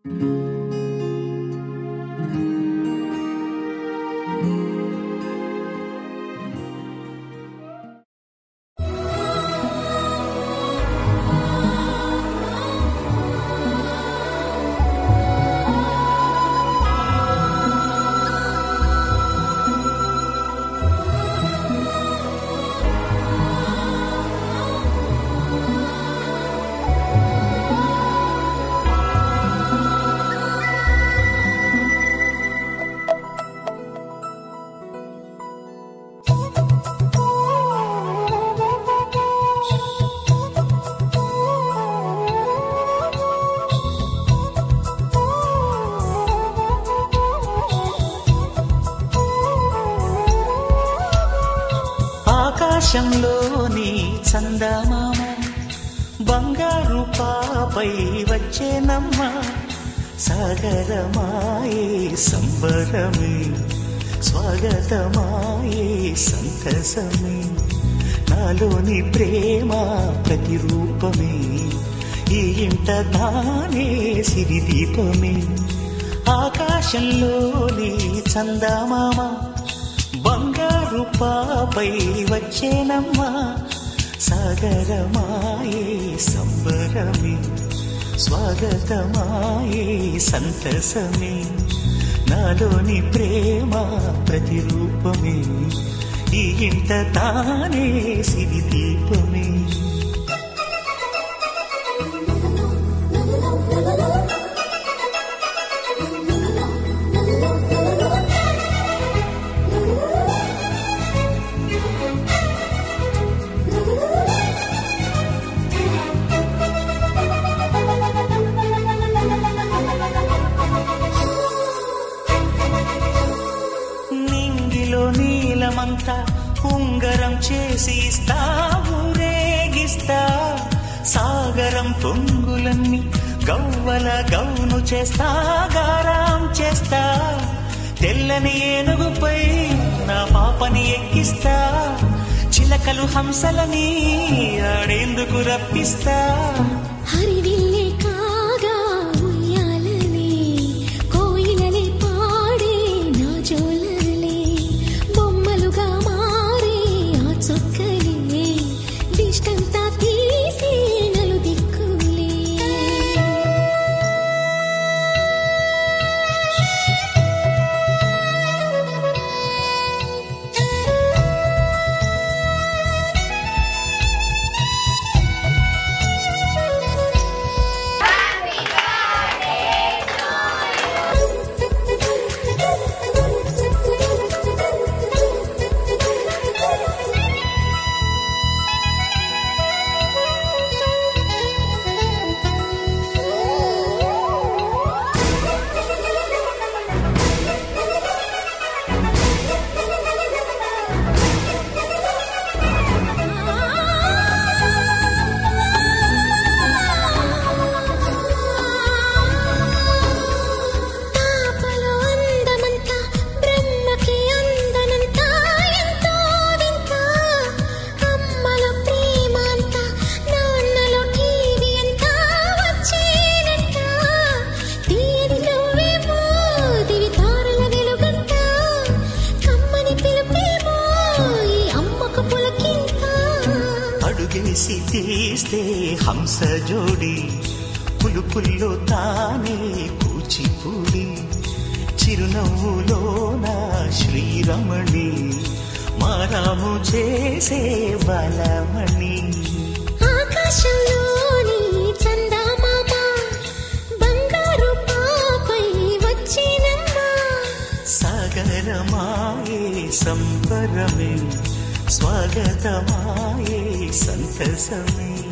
ఆకాశంలోని చందమామ బంగారు పాపై వచ్చేనమ్మ సాగరమాయే సంబరమే స్వాగతమాయే సంతసమే నాలోని ప్రేమ ప్రతిరూపమే ఈ ఇంట దానే సిరిదీపమే ఆకాశంలోని చందమామ బంగారు పాపై వచ్చేనమ్మా సాగరమాయే సంబరమే స్వాగతమాయే సంతసమే నాలోని ప్రేమ ప్రతిరూపమే ఈ ఇంట తానే సిరి దీపమే నింగిలో నీలమంతా ఉంగరం చేసి ఇస్తా ఊరేగిస్తా సాగరం పొంగులన్నీ గవ్వల గౌను చేస్తా గారాం చేస్తా తెల్లని ఏనుగుపై నా పాపని ఎక్కిస్తా చిలకలు హంసలని ఆడేందుకు రప్పిస్తా హరివిల్లే కాగా ఉయ్యాలలే కోయిలలే పాడే నా జోలలే బొమ్మలుగా మారే ఆ చొక్కలే దిష్టంతా తీసి నలు దిక్కులే తాపలో అందమంతా బ్రహ్మకి అందనంతా ఎంతో వింత అమ్మలో ప్రేమ అంతా నాన్నలో టీవీ అంతా వచ్చేనంట తీరి నువ్వేమో దివి తారల వెలుగంట కమ్మని పిలుపేమో ఈ అమ్మకు పులకింత అడుగేసి తీస్తే హంస జోడి పులుపుల్లో తానే కూచిపూడి చిరునవ్వులో నా శ్రీరమణి మారాము చేసే బలమణి ఆకాశంలోని చందమామ బంగారు పాపై వచ్చినమ్మా సాగరమాయే సంబరమే స్వాగతమాయే సంతసమే